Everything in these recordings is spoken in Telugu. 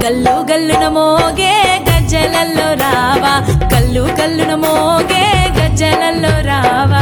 గల్లు గల్లున మోగే గజ్జలల్లో రావా కల్లు కల్లున మోగే గజ్జలల్లో రావా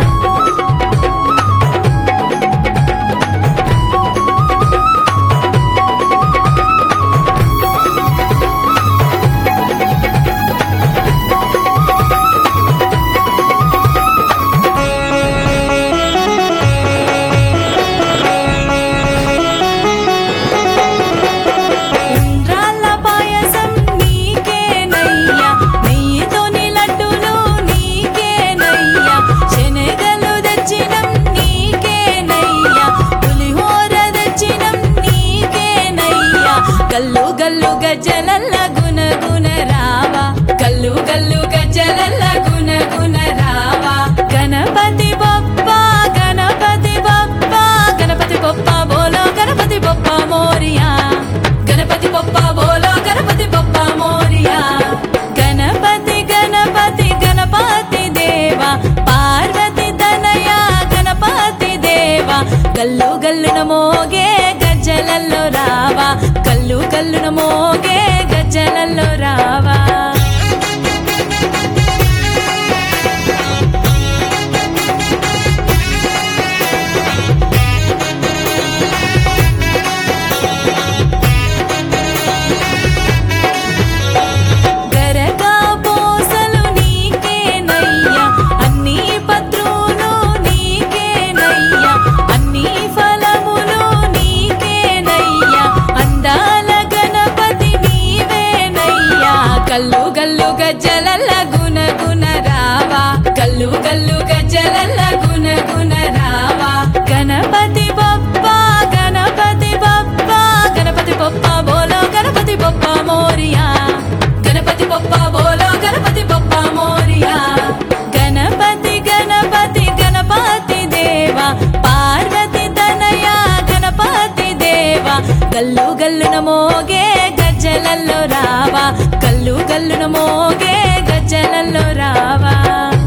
ఉండ్రాళ్ళ పాయసం నీకేనయ్యా నెయ్యితోని లడ్డులు నీకేనయ్యా శనగలు తెచ్చినం నీకేనయ్యా పులిహోర తెచ్చినం నీకేనయ్యా గల్లు గల్లు గజ్జలల్ల గున గున రావా గల్లు గల్లు గజ్జలల్ల గున గున రావా గణపతి బొప్ప గణపతి బొప్ప గణపతి బొప్ప బోలో గణపతి బొప్ప మోరియా గణపతి బొప్ప బోలో గణపతి బొప్ప మోరియా గణపతి గణపతి గణపతి దేవా పార్వతి తనయ గణపతి దేవా గల్లు గల్లున మోగే గజ్జలల్లో రావా కల్లు కల్లున మోగే గజ్జలల్లో రావా గరగా పోసలు నీకేనయ్యా అన్ని పత్రులు నీకేనయ్యా అన్ని ఫలములు నీకేనయ్యా అందాల గణపతి నీవేనయ్యా కల్లు గల్లు గజ్జలల్ల గున గున రావా కల్లు గల్లు గజ్జలల్ల గున గున రావా గణపతి బొప్ప గణపతి బొప్ప గణపతి బొప్ప బోలో గణపతి బొప్ప మోరియా గణపతి బొప్ప బోలో గణపతి బొప్ప మోరియా గణపతి గణపతి గణపతి దేవా పార్వతి తనయ గణపతి దేవా గల్లు గల్లున మోగే గజ్జలల్లో రావా కల్లు గల్లున మోగే గజ్జలల్లో రావా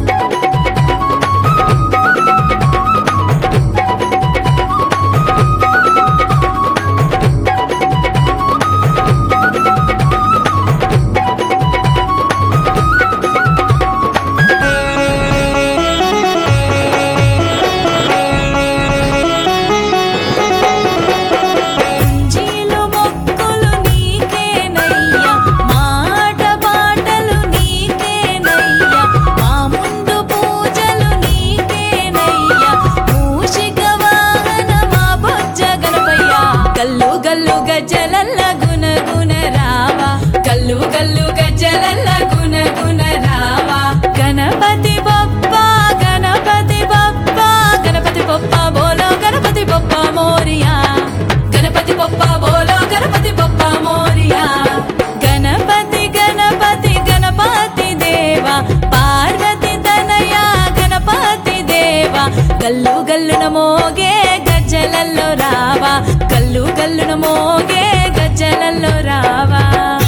కుంజీలు మొక్కులు నీకేనయ్యా మాట బాటలు నీకేనయ్యా మా ముందు పూజలు నీకేనయ్యా మూషిక వాహన మా బొజ్జ గణపయ్యా గల్లు గల్లు గజ్జలల్ల గున గున రావా గల్లు గల్లు గజ్జలల్ల గున గున రావా గణపతి బొప్ప గణపతి బొప్ప గణపతి బొప్ప బోలో గణపతి బొప్ప మోరియా గణపతి బొప్ప బోలో గణపతి బొప్ప మోరియా గణపతి గణపతి గణపతి దేవా పార్వతి తనయ గణపతి దేవా గల్లు గల్లున మోగే గజ్జలల్లో రావా కల్లు గల్లున మోగే గజ్జలల్లో రావా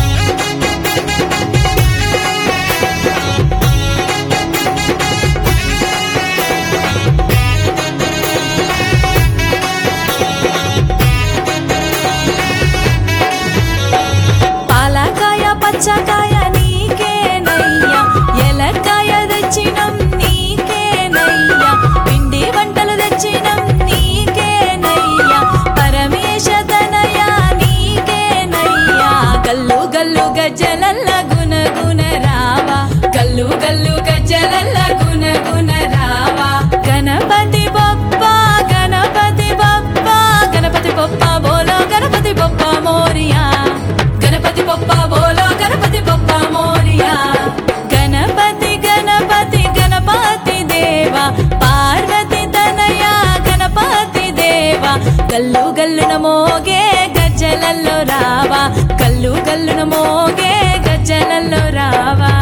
పాలకాయ పచ్చకాయ నీకేనయ్యా ఎలకాయ తెచ్చినం నీకేనయ్యా పిండి వంటలు తెచ్చినం నీకేనయ్యా పరమేశ తనయ నీకేనయ్యా గల్లు గల్లు గజ్జలల్ల గున గున రావా గల్లు గల్లు గజ్జలల్ల గున గున రావా గణపతి బొప్ప గణపతి బొప్ప గణపతి బొప్ప బోలో గణపతి బొప్ప మోరియా గణపతి బొప్ప బోలో గణపతి బొప్ప మోరియా గణపతి గణపతి గణపతి దేవా పార్వతి తనయ గణపతి దేవా గల్లు గల్లున మోగే గజ్జలల్లో రావా కల్లు గల్లున మోగే గజ్జలల్లో రావా